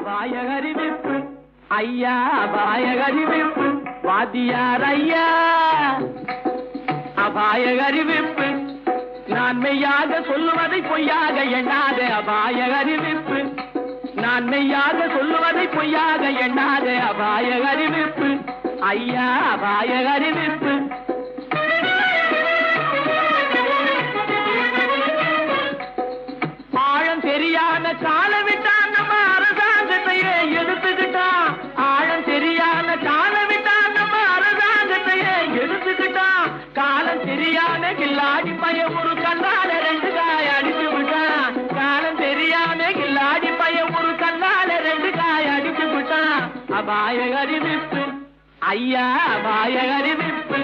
அபாய அறிவிப்பு ஐயா அபாய அறிவிப்பு வாத்தியார் ஐயா அபாய அறிவிப்பு நான் மெய்யாக சொல்லுவதை பொய்யாக எண்ணாத அபாய அறிவிப்பு நான் மெய்யாக சொல்லுவதை பொய்யாக எண்ணாத அபாய அறிவிப்பு ஐயா அபாய அறிவிப்பு ஆழம் தெரியாத கால விட்டான் நம்ம அரசாங்கத்தையே எடுத்துக்கிட்டான் ஆழம் தெரியாத கால விட்டான் நம்ம அரசாங்கத்தையே எடுத்துக்கிட்டான் காலம் தெரியாத கில்லாடி பைய ஒரு கல்லால ரெண்டு காய் அடிச்சு விட்டான் காலம் தெரியாம கில்லாடி பைய ஒரு கல்லால ரெண்டு காய் அடிச்சு விட்டான் அபாய அறிவிப்பு ஐயா அபாய அறிவிப்பு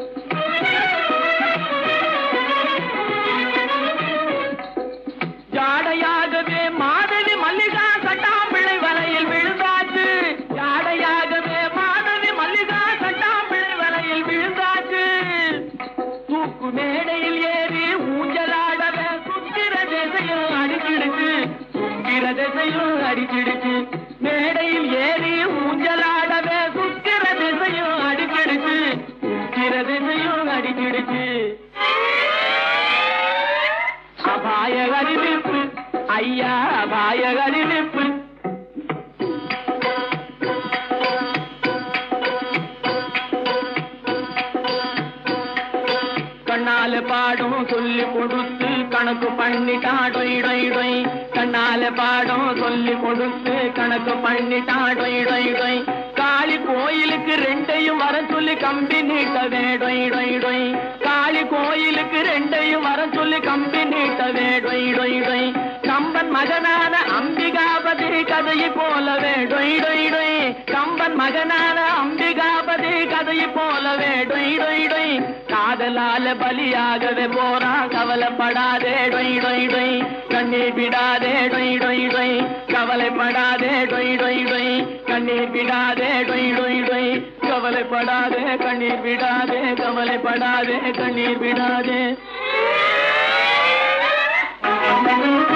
ஜாடையாகவே மாதவி மல்லிகா சட்டாம்பிள்ளை வலையில் விழுந்தாச்சு ஜாடையாகவே மாதவி மல்லிகா சட்டாம்பிள்ளை வலையில் விழுந்தாச்சு தூக்கு மேடையில் ஏறி ஊஞ்சலாடவே சுக்கிர திசையும் அடிச்சிடுச்சு சுக்கிர திசையும் அடிச்சிடுச்சு மேடையில் ஏறி ஊஞ்சலாடவே சுக்கிர திசையும் அடிச்சிடுச்சு சுக்கிர திசையும் அடிச்சிடுச்சு அபாய அறிவிப்பு ஐயா அபாய அறிவிப்பு கண்ணால பாடம் சொல்லி கொடுத்து கணக்கு பண்ணிட்டா டொய் டொய் டொய் கண்ணால பாடம் சொல்லி கொடுத்து கணக்கு பண்ணிட்டா டொய் டொய் டொய் காளி கோயிலுக்கு ரெண்டையும் வர சொல்லி கம்பி நீட்டவே டொய் டொய் டொய் காளி கோயிலுக்கு ரெண்டையும் வர சொல்லி கம்பி நீட்டவே டொய் டொய் டொய் கம்பன் மகனான அம்பிகாபதி கதையை போலவே டொய் டொய் டொய் கம்பன் மகனான அம்பிகாபதி கதையை போலவே டொய் டொய் டொய் காதலால பலியாகவே போறான் கவலைப்படாதே டொய் டொய் டொய் கண்ணீர் விடாதே டொய் டொய் டொய் கவலைப்படாதே டொய் டொய் டொய் கண்ணீர் விடாதே டொய் டொய் டொய் கவலைப்படாதே கண்ணீர் விடாதே கவலைப்படாதே கண்ணீர் விடாதே